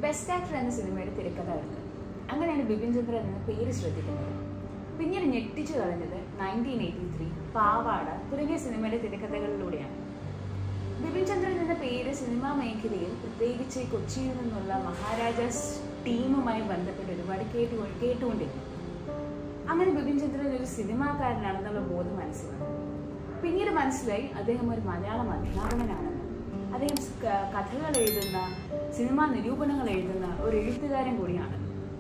best actor എന്ന സിനിമയുടെ തിരക്കഥ എടുത്തത് അങ്ങനെയാണ് ബിപിൻ ചന്ദ്രൻ എന്ന പേര് ശ്രദ്ധിക്കുന്നത് പിന്നീട് ഞെട്ടിച്ചു കളഞ്ഞത് നയൻറ്റീൻ എയ്റ്റി ത്രീ പാവാട തുടങ്ങിയ സിനിമയുടെ തിരക്കഥകളിലൂടെയാണ് ബിപിൻ ചന്ദ്രൻ എന്ന പേര് സിനിമാ മേഖലയിൽ പ്രത്യേകിച്ച് കൊച്ചിയിൽ നിന്നുള്ള മഹാരാജാസ് ടീമുമായി ബന്ധപ്പെട്ട് ഒരുപാട് കേട്ടു കേട്ടുകൊണ്ടിരുന്നു അങ്ങനെ ബിപിൻ ചന്ദ്രൻ ഒരു സിനിമാക്കാരനാണെന്നുള്ള ബോധം മനസ്സിലായി പിന്നീട് മനസ്സിലായി അദ്ദേഹം ഒരു മലയാളം അധ്യാപകനാണെന്ന് അദ്ദേഹം സ് ക- കഥകൾ എഴുതുന്ന സിനിമാ നിരൂപണങ്ങൾ എഴുതുന്ന ഒരു എഴുത്തുകാരൻ കൂടിയാണ്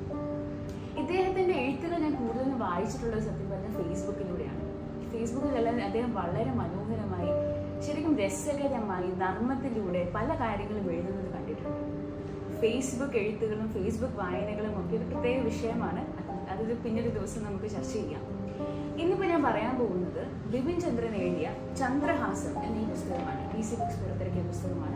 ഇദ്ദേഹത്തിന്റെ എഴുത്തുകൾ ഞാൻ കൂടുതലും വായിച്ചിട്ടുള്ളത് സത്യം പറഞ്ഞാൽ ഫേസ്ബുക്കിലൂടെയാണ് ഫേസ്ബുക്കിലെല്ലാം അദ്ദേഹം വളരെ മനോഹരമായി ശരിക്കും രസകരമായി നർമ്മത്തിലൂടെ പല കാര്യങ്ങളും എഴുതുന്നത് കണ്ടിട്ടുണ്ട് ഫേസ്ബുക്ക് എഴുത്തുകളും ഫേസ്ബുക്ക് വായനകളും ഒക്കെ ഒരു പ്രത്യേക വിഷയമാണ് അത് അത് പിന്നൊരു ദിവസം നമുക്ക് ചർച്ച ചെയ്യാം ഇന്നിപ്പോൾ ഞാൻ പറയാൻ പോകുന്നത് ബിപിൻ ചന്ദ്രൻ എഴുതിയ ചന്ദ്രഹാസം എന്ന ഈ പുസ്തകമാണ് പി സി ബുക്സ് പുറത്തിറക്കിയ പുസ്തകമാണ്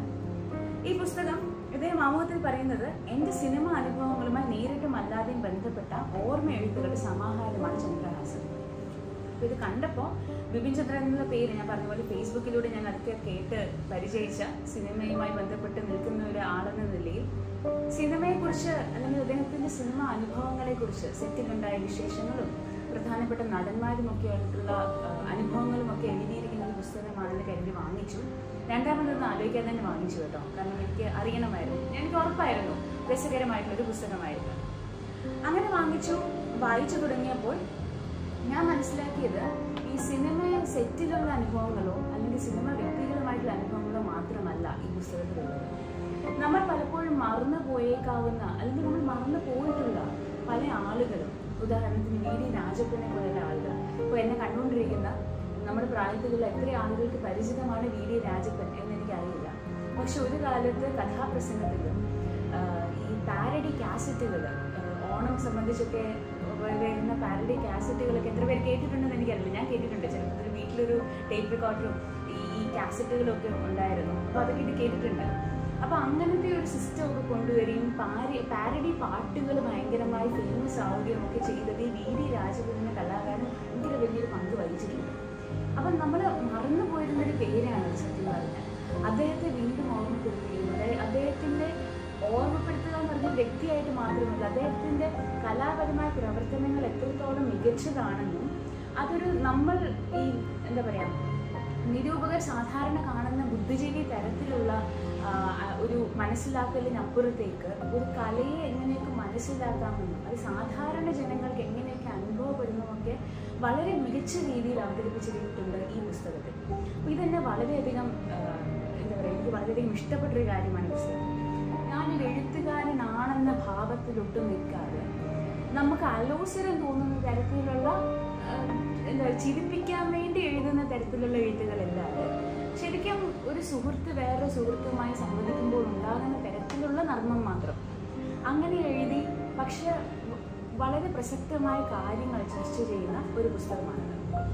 ഈ പുസ്തകം ഇദ്ദേഹം ആമുഖത്തിൽ പറയുന്നത് എന്റെ സിനിമ അനുഭവങ്ങളുമായി നേരിട്ടും അല്ലാതെയും ബന്ധപ്പെട്ട ഓർമ്മ എഴുത്തുകളുടെ സമാഹാരമാണ് ചന്ദ്രഹാസം അപ്പൊ ഇത് കണ്ടപ്പോൾ ബിപിൻ ചന്ദ്രൻ എന്നുള്ള പേര് ഞാൻ പറഞ്ഞ പോലെ ഫേസ്ബുക്കിലൂടെ ഞാൻ അതൊക്കെ കേട്ട് പരിചയിച്ച സിനിമയുമായി ബന്ധപ്പെട്ട് നിൽക്കുന്ന ഒരാളെന്ന നിലയിൽ സിനിമയെക്കുറിച്ച് അല്ലെങ്കിൽ അദ്ദേഹത്തിന്റെ സിനിമ അനുഭവങ്ങളെക്കുറിച്ച് സെറ്റിലുണ്ടായ വിശേഷങ്ങളും പ്രധാനപ്പെട്ട നടന്മാരും ഒക്കെ ആയിട്ടുള്ള ആ, അനുഭവങ്ങളും ഒക്കെ എഴുതിയിരിക്കുന്ന ഒരു പുസ്തകമാണെന്ന് കരുതി വാങ്ങിച്ചു രണ്ടാമതൊന്നും ആലോചിക്കാൻ തന്നെ വാങ്ങിച്ചു കേട്ടോ കാരണം എനിക്ക് അറിയണമായിരുന്നു എനിക്ക് ഉറപ്പായിരുന്നു രസകരമായിട്ടുള്ള ഒരു പുസ്തകമായിരുന്നു അങ്ങനെ വാങ്ങിച്ചു വായിച്ചു തുടങ്ങിയപ്പോൾ ഞാൻ മനസ്സിലാക്കിയത് ഈ സിനിമ സെറ്റിലുള്ള അനുഭവങ്ങളോ അല്ലെങ്കിൽ സിനിമ വ്യക്തികളുമായിട്ടുള്ള അനുഭവങ്ങളോ മാത്രമല്ല ഈ പുസ്തകത്തിലുള്ളത് നമ്മൾ പലപ്പോഴും മറന്നു പോയേക്കാവുന്ന അല്ലെങ്കിൽ നമ്മൾ മറന്നു പോയിട്ടുള്ള പല ആളുകളും ഉദാഹരണത്തിന് വി ഡി രാജപ്പനെ പോലുള്ള ആളുകൾ ഇപ്പോൾ എന്നെ കണ്ടുകൊണ്ടിരിക്കുന്ന നമ്മുടെ പ്രായത്തിലുള്ള എത്ര ആളുകൾക്ക് പരിചിതമാണ് വി ഡി രാജപ്പൻ എന്ന് എനിക്കറിയില്ല പക്ഷെ ഒരു കാലത്ത് കഥാപ്രസംഗത്തിലും ആഹ് ഈ പാരഡി കാസറ്റുകൾ ഓണം സംബന്ധിച്ചൊക്കെ വരുന്ന പാരഡി കാസറ്റുകളൊക്കെ എത്ര പേര് കേട്ടിട്ടുണ്ടെന്ന് എനിക്കറിയില്ല ഞാൻ കേട്ടിട്ടുണ്ട് ചെറുപ്പത്തിൽ വീട്ടിലൊരു ടേപ്പ് റെക്കോർഡറും ഈ ഈ കാസറ്റുകളൊക്കെ ഉണ്ടായിരുന്നു അപ്പോൾ അതൊക്കെ ഇത് കേട്ടിട്ടുണ്ട് അപ്പോൾ അങ്ങനത്തെ ഒരു സിസ്റ്റം ഒക്കെ കൊണ്ടുവരികയും പാരി പാരഡി പാട്ടുകൾ ഭയങ്കരമായി ഫേമസ് ആവുകയും ഒക്കെ ചെയ്തത് ഈ വി ഡി രാജപുരൻ എന്ന കലാകാരൻ ഭയങ്കര വലിയൊരു പങ്ക് വഹിച്ചിട്ടുണ്ട് അപ്പം നമ്മൾ മറന്നു പോയിരുന്ന ഒരു പേരാണ് ഇത് സത്യം പറഞ്ഞാൽ അദ്ദേഹത്തെ വീണ്ടും ഓർമ്മപ്പെടുത്തുകയും അതായത് അദ്ദേഹത്തിന്റെ ഓർമ്മപ്പെടുത്തുക എന്ന് പറഞ്ഞ വ്യക്തിയായിട്ട് മാത്രമല്ല അദ്ദേഹത്തിന്റെ കലാപരമായ പ്രവർത്തനങ്ങൾ എത്രത്തോളം മികച്ചതാണെന്നും അതൊരു നമ്മൾ ഈ എന്താ പറയാ നിരൂപകർ സാധാരണ കാണുന്ന ബുദ്ധിജീവി തരത്തിലുള്ള ആ, ഒരു മനസ്സിലാക്കലിനപ്പുറത്തേക്ക് ഒരു കലയെ എങ്ങനെയൊക്കെ മനസ്സിലാക്കാമെന്നും അത് സാധാരണ ജനങ്ങൾക്ക് എങ്ങനെയൊക്കെ അനുഭവപ്പെടുന്നുമൊക്കെ വളരെ മികച്ച രീതിയിൽ അവതരിപ്പിച്ചിട്ടുണ്ട് ഈ പുസ്തകത്തിൽ അപ്പോൾ ഇതെന്നെ വളരെയധികം ആ, എന്താ പറയുക എനിക്ക് വളരെയധികം ഇഷ്ടപ്പെട്ടൊരു കാര്യമാണ് ഈ പുസ്തകം ഞാനൊരു എഴുത്തുകാരനാണെന്ന ഭാവത്തിലൊട്ടും നിൽക്കാതെ നമുക്ക് അലോസരം തോന്നുന്ന തരത്തിലുള്ള ആ, എന്താ പറയുക ചിരിപ്പിക്കാൻ വേണ്ടി എഴുതുന്ന തരത്തിലുള്ള എഴുത്തുകളല്ലാതെ ശരിക്കും ഒരു സുഹൃത്ത് വേറെ സുഹൃത്തുമായി സംവദിക്കുമ്പോൾ ഉണ്ടാകുന്ന തരത്തിലുള്ള നർമ്മം മാത്രം അങ്ങനെ എഴുതി പക്ഷെ വ- വളരെ പ്രസക്തമായ കാര്യങ്ങൾ ചർച്ച ചെയ്യുന്ന ഒരു പുസ്തകമാണിത്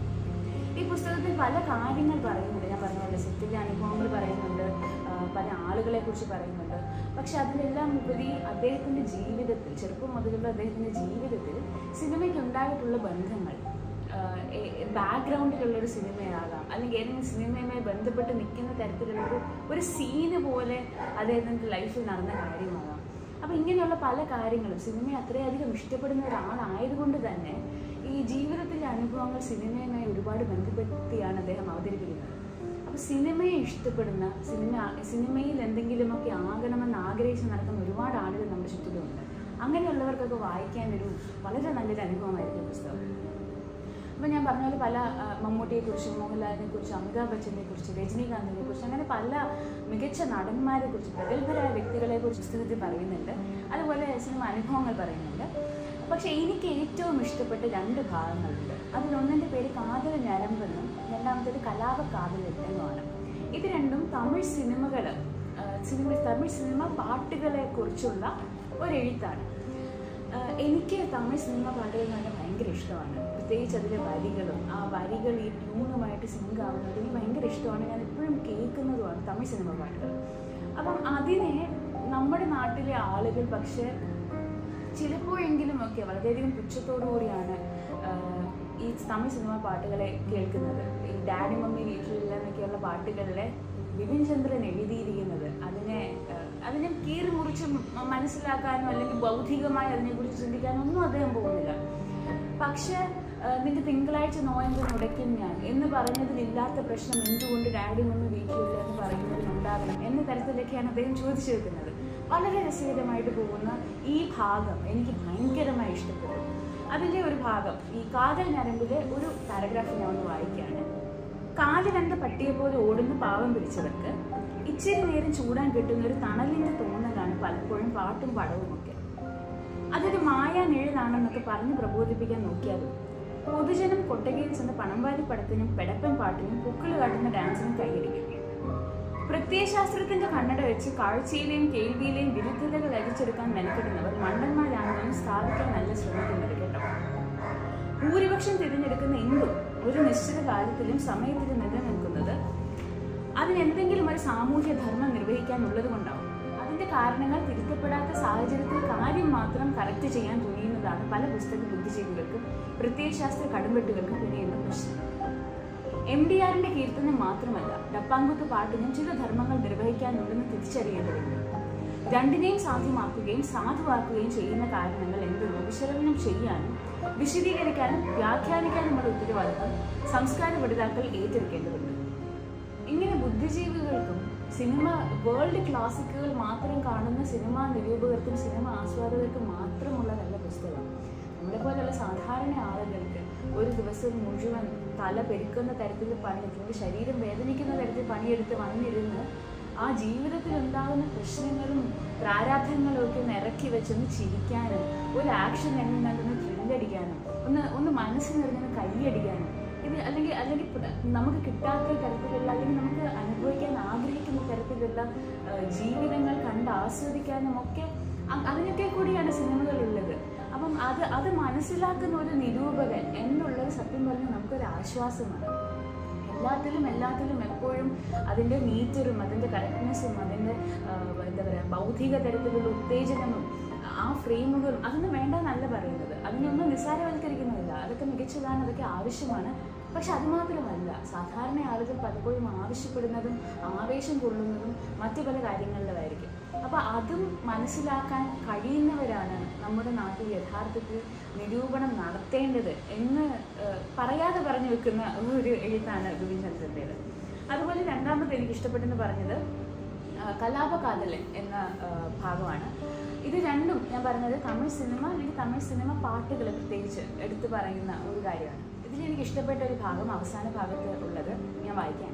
ഈ പുസ്തകത്തിൽ പല കാര്യങ്ങൾ പറയുന്നുണ്ട് ഞാൻ പറഞ്ഞ പോലെ സെറ്റിലെ അനുഭവങ്ങൾ പറയുന്നുണ്ട് ആ, പല ആളുകളെ കുറിച്ച് പറയുന്നുണ്ട് പക്ഷെ അതിലെല്ലാം ഉപരി അദ്ദേഹത്തിന്റെ ജീവിതത്തിൽ ചെറുപ്പം മുതലുള്ള അദ്ദേഹത്തിന്റെ ജീവിതത്തിൽ സിനിമയ്ക്ക് ഉണ്ടായിട്ടുള്ള ബന്ധങ്ങൾ ബാക്ക്ഗ്രൗണ്ടിലുള്ള ഒരു സിനിമയാകാം അല്ലെങ്കിൽ ഏതെങ്കിലും സിനിമയുമായി ബന്ധപ്പെട്ട് നിൽക്കുന്ന തരത്തിലുള്ള ഒരു ഒരു സീന് പോലെ അദ്ദേഹത്തിന്റെ ലൈഫിൽ നടന്ന കാര്യമാകാം അപ്പൊ ഇങ്ങനെയുള്ള പല കാര്യങ്ങളും സിനിമയെ അത്രയധികം ഇഷ്ടപ്പെടുന്ന ഒരാളായതുകൊണ്ട് തന്നെ ഈ ജീവിതത്തിലെ അനുഭവങ്ങൾ സിനിമയുമായി ഒരുപാട് ബന്ധപ്പെടുത്തിയാണ് അദ്ദേഹം അവതരിപ്പിക്കുന്നത് അപ്പൊ സിനിമയെ ഇഷ്ടപ്പെടുന്ന സിനിമ സിനിമയിൽ എന്തെങ്കിലുമൊക്കെ ആകണമെന്ന് ആഗ്രഹിച്ച് നടക്കുന്ന ഒരുപാട് ആളുകൾ നമ്മുടെ ചുറ്റിലുമുണ്ട് അങ്ങനെയുള്ളവർക്കൊക്കെ വായിക്കാൻ ഒരു വളരെ നല്ലൊരു അനുഭവമായിരിക്കും ഈ പുസ്തകം അപ്പം ഞാൻ പറഞ്ഞ പോലെ പല ആ, മമ്മൂട്ടിയെക്കുറിച്ചും മോഹൻലാലിനെ കുറിച്ചും അമിതാഭ് ബച്ചനെ കുറിച്ച് രജനീകാന്തിനെ കുറിച്ച് അങ്ങനെ പല മികച്ച നടന്മാരെ കുറിച്ച് പ്രഗത്ഭരായ വ്യക്തികളെ കുറിച്ച് പുസ്തകത്തിൽ പറയുന്നുണ്ട് അതുപോലെ സിനിമ അനുഭവങ്ങൾ പറയുന്നുണ്ട് പക്ഷെ എനിക്ക് ഏറ്റവും ഇഷ്ടപ്പെട്ട രണ്ട് ഭാഗങ്ങളുണ്ട് അതിലൊന്നിൻ്റെ പേര് കാതൽ ഞരമ്പെന്നും രണ്ടാമത്തേത് കലാപ കാതൽ എന്നുമാണ് ഇത് രണ്ടും തമിഴ് സിനിമകൾ സിനിമ തമിഴ് സിനിമ പാട്ടുകളെ കുറിച്ചുള്ള ഒരു എഴുത്താണ് ആഹ് എനിക്ക് തമിഴ് സിനിമ പാട്ടുകൾ എന്ന് പറഞ്ഞാൽ ഭയങ്കര ഇഷ്ടമാണ് പ്രത്യേകിച്ച് അതിലെ വരികളും ആ വരികൾ ഈ ട്യൂണുമായിട്ട് സിങ്ക് ആവുന്നത് എനിക്ക് ഭയങ്കര ഇഷ്ടമാണ് ഞാൻ എപ്പോഴും കേൾക്കുന്നതുമാണ് തമിഴ് സിനിമ പാട്ടുകൾ അപ്പം അതിനെ നമ്മുടെ നാട്ടിലെ ആളുകൾ പക്ഷേ ചിലപ്പോഴെങ്കിലും ഒക്കെ വളരെയധികം പുച്ഛത്തോടു കൂടിയാണ് ആഹ്, ഈ തമിഴ് സിനിമ പാട്ടുകളെ കേൾക്കുന്നത് ഈ ഡാഡി മമ്മി വീട്ടിലില്ല എന്നൊക്കെയുള്ള പാട്ടുകളിലെ ബിപിൻ ചന്ദ്രൻ എഴുതിയിരിക്കുന്നത് അതിനെ ആഹ്, അതിനെ കീറി മുറിച്ച് മ- മനസ്സിലാക്കാനോ അല്ലെങ്കിൽ ബൗദ്ധികമായി അതിനെക്കുറിച്ച് ചിന്തിക്കാനോ ഒന്നും അദ്ദേഹം പോകുന്നില്ല പക്ഷെ നിന്റെ തിങ്കളാഴ്ച നോയമ്പ് മുടക്കും ഞാൻ എന്ന് പറഞ്ഞതിലില്ലാത്ത പ്രശ്നം എന്തുകൊണ്ട് ഡാഡി ഒന്ന് വീട്ടിലില്ല എന്ന് പറയുന്നതിനുണ്ടാകണം എന്ന തരത്തിലൊക്കെയാണ് അദ്ദേഹം ചോദിച്ചു വെക്കുന്നത് വളരെ രസകരമായിട്ട് പോകുന്ന ഈ ഭാഗം എനിക്ക് ഭയങ്കരമായി ഇഷ്ടപ്പെട്ടു അതിൻ്റെ ഒരു ഭാഗം ഈ കാതൽ ഞരമ്പിലെ ഒരു പാരഗ്രാഫ് ഞാൻ ഒന്ന് വായിക്കുകയാണ് കാല് കണ്ട പട്ടിയെ പോലെ ഓടുന്ന പാവം പിടിച്ചവർക്ക് ഇച്ചിരി നേരം ചൂടാൻ കിട്ടുന്ന ഒരു തണലിന്റെ തോന്നലാണ് പലപ്പോഴും പാട്ടും പടവും ഒക്കെ അതൊരു മായാ നിഴലാണെന്നൊക്കെ പറഞ്ഞ് പ്രബോധിപ്പിക്കാൻ നോക്കിയാലും പൊതുജനം കൊട്ടകയിൽ ചെന്ന് പണംവാരി പടത്തിനും പെടപ്പൻ പാട്ടിനും പുക്കിള് കാട്ടുന്ന ഡാൻസിനും കൈയടിക്കും പ്രത്യയശാസ്ത്രത്തിന്റെ കണ്ണട വെച്ച് കാഴ്ചയിലെയും കേൾവിയിലെയും വിരുദ്ധതകൾ അരിച്ചെടുക്കാൻ മെനക്കെടുന്നവർ മണ്ടന്മാരാണെന്ന് സ്ഥാപിക്കാൻ നല്ല ശ്രമിക്കുന്നത് കേട്ടോ ഭൂരിപക്ഷം തിരഞ്ഞെടുക്കുന്ന എന്തും ഒരു നിശ്ചിത കാലത്തിലും സമയത്തിലും നിലനിൽക്കുന്നത് അതിനെന്തെങ്കിലും ഒരു സാമൂഹ്യ ധർമ്മം നിർവഹിക്കാനുള്ളത് കൊണ്ടാവും അതിന്റെ കാരണങ്ങൾ തിരുത്തപ്പെടാത്ത സാഹചര്യത്തിൽ കാര്യം മാത്രം കറക്റ്റ് ചെയ്യാൻ തുനിയുന്നതാണ് പല പുസ്തക ബുദ്ധിജീവികൾക്കും പ്രത്യയശാസ്ത്ര കടുംവെട്ടുകൾക്കും പിന്നെയുള്ള പ്രശ്നം എം ഡി ആറിന്റെ കീർത്തനം മാത്രമല്ല ഡപ്പാങ്കുത്ത് പാട്ടിനും ചില ധർമ്മങ്ങൾ നിർവഹിക്കാനുണ്ടെന്ന് തിരിച്ചറിയേണ്ടതുണ്ട് രണ്ടിനെയും സാധ്യമാക്കുകയും സാധുവാക്കുകയും ചെയ്യുന്ന കാരണങ്ങൾ എന്തെന്ന് വിശകലനം ചെയ്യാനും വിശദീകരിക്കാനും വ്യാഖ്യാനിക്കാനുമുള്ള ഉത്തരവാദിത്വം സംസ്കാര പഠിതാക്കൾ ഏറ്റെടുക്കേണ്ടതുണ്ട് ഇങ്ങനെ ബുദ്ധിജീവികൾക്കും സിനിമ വേൾഡ് ക്ലാസിക്കുകൾ മാത്രം കാണുന്ന സിനിമാ നിരൂപകർക്കും സിനിമ ആസ്വാദകർക്കും മാത്രമുള്ളതല്ല പുസ്തകം നമ്മളെ പോലുള്ള സാധാരണ ആളുകൾക്ക് ഒരു ദിവസം മുഴുവൻ തല പെരുക്കുന്ന തരത്തിൽ പണിയെടുത്ത് ശരീരം വേദനിക്കുന്ന തരത്തിൽ പണിയെടുത്ത് വന്നിരുന്ന് ആ ജീവിതത്തിൽ ഉണ്ടാകുന്ന പ്രശ്നങ്ങളും പ്രാരാബ്ധങ്ങളും ഒക്കെ ഒന്ന് ഇറക്കി വെച്ചൊന്ന് ചിരിക്കാനും ഒരു ആക്ഷൻ എങ്ങനെയുണ്ടെന്ന് ത്രില്ലടിക്കാനും ഒന്ന് ഒന്ന് മനസ്സിൽ നിറഞ്ഞൊന്ന് കൈയടിക്കാനും ഇത് അല്ലെങ്കിൽ അല്ലെങ്കിൽ പ്ര- നമുക്ക് കിട്ടാത്ത തരത്തിലുള്ള അല്ലെങ്കിൽ നമുക്ക് അനുഭവിക്കാൻ ആഗ്രഹിക്കുന്ന തരത്തിലുള്ള ആ, ജീവിതങ്ങൾ കണ്ട് ആസ്വദിക്കാനും ഒക്കെ അ- അതിനൊക്കെ കൂടിയാണ് സിനിമകളുള്ളത് അപ്പം അത് അത് മനസ്സിലാക്കുന്ന ഒരു നിരൂപകൻ എന്നുള്ളത് സത്യം പറഞ്ഞാൽ നമുക്കൊരു ആശ്വാസമാണ് എല്ലാത്തിലും എല്ലാത്തിലും എപ്പോഴും അതിൻ്റെ മീറ്ററും അതിൻ്റെ കറക്റ്റ്നെസ്സും അതിൻ്റെ ആ, എന്താ പറയുക ബൗദ്ധിക തരത്തിലുള്ള ഉത്തേജനവും ആ ഫ്രെയിമുകളും അതൊന്നും വേണ്ടെന്നല്ല പറയുന്നത് അതിനൊന്നും നിസ്സാരവൽക്കരിക്കുന്നില്ല അതൊക്കെ മികച്ചതാണ് അതൊക്കെ ആവശ്യമാണ് പക്ഷെ അത് മാത്രമല്ല സാധാരണ ആളുകൾ പലപ്പോഴും ആവശ്യപ്പെടുന്നതും ആവേശം കൊള്ളുന്നതും മറ്റു പല കാര്യങ്ങളിലുമായിരിക്കും അപ്പൊ അതും മനസ്സിലാക്കാൻ കഴിയുന്നവരാണ് നമ്മുടെ നാട്ടിൽ യഥാർത്ഥത്തിൽ നിരൂപണം നടത്തേണ്ടത് എന്ന് ഏഹ്, പറയാതെ പറഞ്ഞു വെക്കുന്ന ഒരു എഴുത്താണ് ബിപിൻ ചന്ദ്രൻ്റേത് അതുപോലെ രണ്ടാമത് എനിക്ക് ഇഷ്ടപ്പെട്ടെന്ന് പറഞ്ഞത് ആ, കലാപകാതലൻ എന്ന ആ, ഭാഗമാണ് ഇത് രണ്ടും ഞാൻ പറഞ്ഞത് തമിഴ് സിനിമ അല്ലെങ്കിൽ തമിഴ് സിനിമ പാട്ടുകൾ പ്രത്യേകിച്ച് എടുത്തു പറയുന്ന ഒരു കാര്യമാണ് ഇതിൽ എനിക്ക് ഇഷ്ടപ്പെട്ട ഒരു ഭാഗം അവസാന ഭാഗത്ത് ഉള്ളത് ഞാൻ വായിക്കാണ്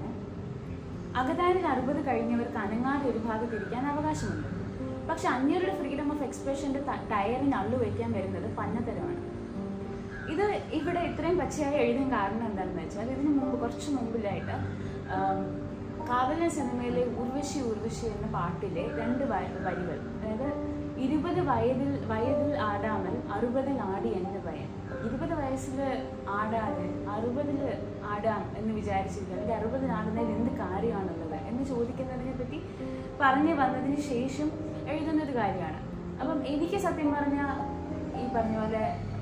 അകതാരിൽ അറുപത് കഴിഞ്ഞവർക്ക് അനങ്ങാതെ ഒരു ഭാഗത്ത് ഇരിക്കാൻ അവകാശമുണ്ട് പക്ഷെ അന്യരുടെ ഫ്രീഡം ഓഫ് എക്സ്പ്രഷന്റെ ത- ടയറിന് അള്ളു വയ്ക്കാൻ വരുന്നത് പന്നത്തരമാണ് ഇത് ഇവിടെ ഇത്രയും പച്ചയായി എഴുതാൻ കാരണം എന്താണെന്ന് വെച്ചാൽ ഇതിനു മുമ്പ് കുറച്ച് മുമ്പിലായിട്ട് ആം, കാവലൻ സിനിമയിലെ ഉർവശി ഉർവശി എന്ന പാട്ടിലെ രണ്ട് വ- വരികൾ അതായത് ഇരുപത് വയതിൽ വയതിൽ ആടാമൽ അറുപതിൽ ആടി എന്ന ഭയം ഇരുപത് വയസ്സിൽ ആടാതെ അറുപതിൽ ആടാം എന്ന് വിചാരിച്ചിരിക്കുക അല്ലെങ്കിൽ അറുപതിൽ ആടുന്നതിൽ എന്ത് കാര്യമാണുള്ളത് എന്ന് ചോദിക്കുന്നതിനെ പറ്റി പറഞ്ഞു വന്നതിന് ശേഷം എഴുതുന്ന ഒരു കാര്യമാണ് അപ്പം എനിക്ക് സത്യം പറഞ്ഞാൽ ഈ പറഞ്ഞ പോലെ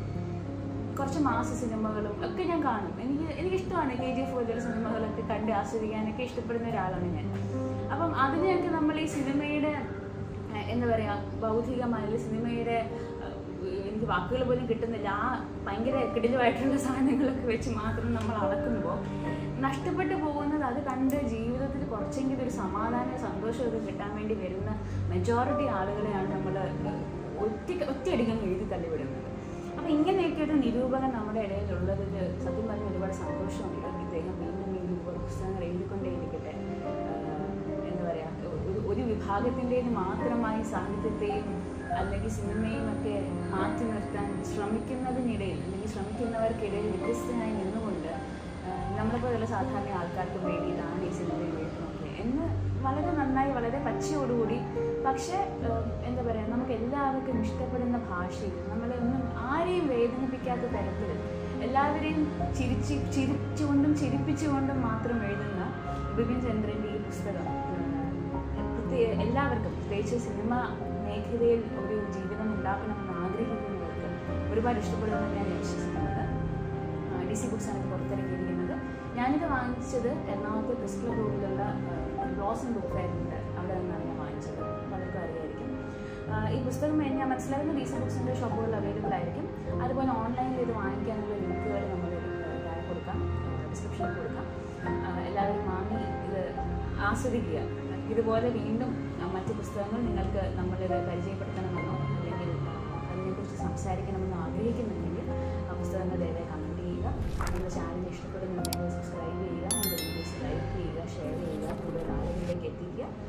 കുറച്ച് മാസ സിനിമകളും ഒക്കെ ഞാൻ കാണും എനിക്ക് എനിക്കിഷ്ടമാണ് കെ ജി എഫ് പോലുള്ള സിനിമകളൊക്കെ കണ്ട് ആസ്വദിക്കാനൊക്കെ ഇഷ്ടപ്പെടുന്ന ഒരാളാണ് ഞാൻ അപ്പം അതിനെയൊക്കെ നമ്മൾ ഈ സിനിമയുടെ ഏഹ്, എന്താ പറയുക ഭൗതികമായ സിനിമയുടെ ഏഹ്, എനിക്ക് വാക്കുകൾ പോലും കിട്ടുന്നില്ല ആ ഭയങ്കര കിടിലുമായിട്ടുള്ള സാധനങ്ങളൊക്കെ വെച്ച് മാത്രം നമ്മൾ അളക്കുമ്പോൾ നഷ്ടപ്പെട്ടു പോകുന്നത് അത് കണ്ട് ജീവിതത്തിൽ കുറച്ചെങ്കിലും ഒരു സമാധാനം സന്തോഷമൊക്കെ കിട്ടാൻ വേണ്ടി വരുന്ന മെജോറിറ്റി ആളുകളെയാണ് നമ്മൾ ഒറ്റ ഒറ്റയടിക്കാൻ എഴുതി തള്ളിവിടുന്നത് അപ്പൊ ഇങ്ങനെയൊക്കെ ഒരു നിരൂപകൻ നമ്മുടെ ഇടയിൽ ഉള്ളതിൽ സത്യം പറഞ്ഞ ഒരുപാട് സന്തോഷമുണ്ട് ഇദ്ദേഹം വീണ്ടും വീണ്ടും ഒരുപാട് പുസ്തകങ്ങൾ എഴുതിക്കൊണ്ടേയിരിക്കട്ടെ ആഹ് എന്താ പറയാ ഒരു ഒരു വിഭാഗത്തിൻ്റെത് മാത്രമായി സാഹിത്യത്തെയും അല്ലെങ്കിൽ സിനിമയും ഒക്കെ മാറ്റി നിർത്താൻ ശ്രമിക്കുന്നതിനിടയിൽ അല്ലെങ്കിൽ ശ്രമിക്കുന്നവർക്കിടയിൽ വ്യത്യസ്തനായി നിന്നുകൊണ്ട് ആഹ് നമ്മളെ പോലുള്ള സാധാരണ ആൾക്കാർക്ക് വേണ്ടി ഇതാണ് ഈ സിനിമയിൽ എഴുതുന്നത് എന്ന് വളരെ നന്നായി വളരെ പച്ചയോടുകൂടി പക്ഷേ ഏഹ്, എന്താ പറയുക നമുക്ക് എല്ലാവർക്കും ഇഷ്ടപ്പെടുന്ന ഭാഷയിൽ നമ്മളെ ഒന്നും ആരെയും വേദനിപ്പിക്കാത്ത തരത്തിൽ എല്ലാവരെയും ചിരിച്ച് ചിരിച്ചുകൊണ്ടും ചിരിപ്പിച്ചുകൊണ്ടും മാത്രം എഴുതുന്ന ബിപിൻ ചന്ദ്രൻ്റെ ഈ പുസ്തകം ഏഹ്, പ്രത്യേ എല്ലാവർക്കും പ്രത്യേകിച്ച് സിനിമ മേഖലയിൽ ഒരു ജീവിതം ഉണ്ടാക്കണമെന്ന് ആഗ്രഹിക്കുന്നവർക്ക് ഒരുപാട് ഇഷ്ടപ്പെടുമെന്ന് ഞാൻ വിശ്വസിക്കുന്നത് ഡി സി ബുക്സ് ആണ് ഇത് പുറത്തിറക്കിയിരിക്കുന്നത് ഞാനിത് വാങ്ങിച്ചത് എറണാകുളത്തെ പ്രസ് ക്ലബ് റോഡിലുള്ള ബ്ലോസം ബുക്ക് ഫെയർ ഉണ്ട് അവിടെ നിന്നാണ് ഞാൻ വാങ്ങിച്ചത് പലർക്കും ആ, ഈ പുസ്തകം ഞാൻ മനസ്സിലാക്കുന്ന ഡീസൻ ബുക്സിൻ്റെ ഷോപ്പുകളിൽ അവൈലബിൾ ആയിരിക്കും അതുപോലെ ഓൺലൈനിൽ ഇത് വാങ്ങിക്കാനുള്ള ലിങ്കുകൾ നമ്മൾ താഴെ കൊടുക്കാം ഡിസ്ക്രിപ്ഷനിൽ കൊടുക്കാം ആ, എല്ലാവരും വാങ്ങി ഇത് ആസ്വദിക്കുക ഇതുപോലെ വീണ്ടും ആ, മറ്റ് പുസ്തകങ്ങൾ നിങ്ങൾക്ക് നമ്മളിത് പരിചയപ്പെടുത്തണമെന്നോ അല്ലെങ്കിൽ ആ, അതിനെക്കുറിച്ച് സംസാരിക്കണമെന്നോ ആഗ്രഹിക്കുന്നുണ്ടെങ്കിൽ ആ പുസ്തകങ്ങൾ ദയവായി കമൻറ്റ് ചെയ്യുക നമ്മുടെ ചാനൽ ഇഷ്ടപ്പെടുന്നുണ്ടെങ്കിൽ സബ്സ്ക്രൈബ് ചെയ്യുക നമ്മുടെ വീഡിയോസ് ലൈക്ക് ചെയ്യുക ഷെയർ ചെയ്യുക കൂടുതൽ ആളുകളിലേക്ക് എത്തിക്കുക